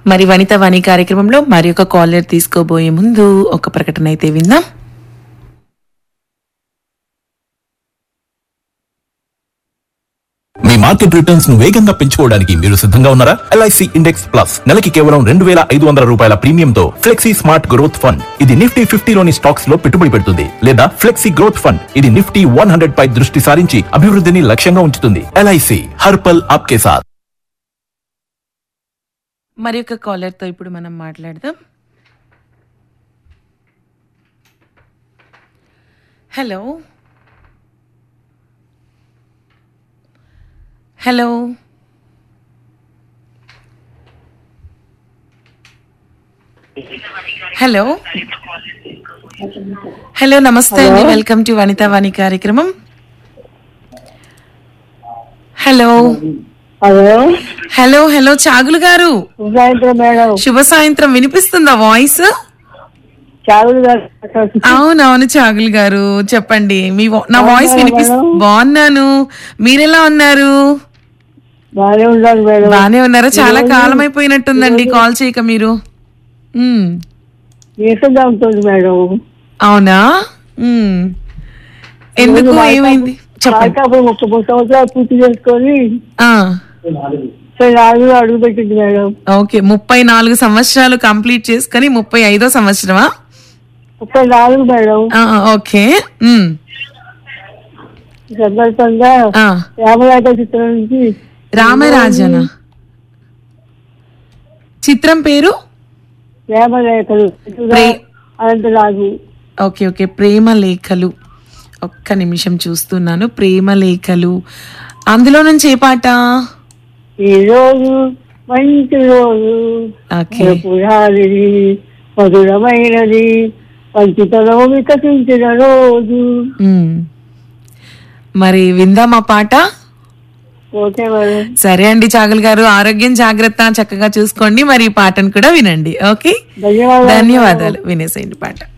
మరి వనిత వాణి కార్యక్రమంలో మరి ఒక కాలర్ తీసుకోబోయే ముందు ఒక ప్రకటన అయితే విందాం మీ మార్కెట్ రిటర్న్స్ ను వేగంగా పెంచుకోవడానికి మీరు సిద్ధంగా ఉన్నారా ఎల్ఐసి ఇండెక్స్ ప్లస్ నెలకి కేవలం రెండు వేల ఐదు వందల రూపాయల ప్రీమియంతో ఫ్లెక్సీ స్మార్ట్ గ్రోత్ ఫండ్ ఇది నిఫ్టీ ఫిఫ్టీలోని స్టాక్స్ లో పెట్టుబడి పెడుతుంది లేదా ఫ్లెక్సీ గ్రోత్ ఫండ్ ఇది నిఫ్టీ వన్ హండ్రెడ్ పై దృష్టి సారించి అభివృద్ధిని లక్ష్యంగా ఉంచుతుంది ఎల్ఐసి హర్పల్ ఆప్కే సాత్ మరి ఒక కాలర్ తో ఇప్పుడు మనం మాట్లాడదాం హలో హలో హలో హలో నమస్తే అండి వెల్కమ్ టు వనితా వాణి కార్యక్రమం హలో హలో హలో హలో చాగులు గారు సాయంత్రం మేడం శుభ సాయంత్రం వినిపిస్తుందా వాయిస్ చాలు గారు అవునవును చాగులు గారు చెప్పండి మీ వా- నా వాయిస్ వినిపిస్తు బాగున్నాను మీరెలా ఉన్నారు బాగానే ఉండాలి మేడం బానే ఉన్నారా చాలా కాలం అయిపోయినట్టుందండి కాల్ చేయక మీరు ఉమ్, నీరసంగా ఉంటుంది మేడం అవునా ఉమ్. ఎందుకు ఏమైంది చెప్పండి మార్కాపురం ముప్పై మూడు సంవత్సరాలు పూర్తి చేసుకొని ఆ, ముప్పై నాలుగులో అడుగు పెట్టింది మేడం ఓకే ముప్పై నాలుగు సంవత్సరాలు కంప్లీట్ చేసుకొని ముప్పై ఐదో సంవత్సరమా ముప్పై నాలుగు మేడం ఆ, ఓకే ఉమ్, ఈ సందర్భంగా ఆ, రామరాజ చిత్రం నుంచి రామరాజన చిత్రం పేరు రామరేఖలు ప్రే- అనంతరాజు ఓకే ఓకే ప్రేమ లేఖలు ఒక్క నిమిషం చూస్తున్నాను ప్రేమ లేఖలు అందులో నుంచి ఏ పాట ఈ రోజు మంచి రోజు ఓకే పురాలిది మధురమైనది పంచితనం వికసించిన రోజు మ్మ్. మరి విందాం ఆ పాట ఓకే మేడం సరే అండి చాగల్ గారు ఆరోగ్యం జాగ్రత్త చక్కగా చూసుకోండి మరి ఈ పాటను కూడా వినండి ఓకే ధన్యవాదాలు ధన్యవాదాలు వినేసేయండి పాట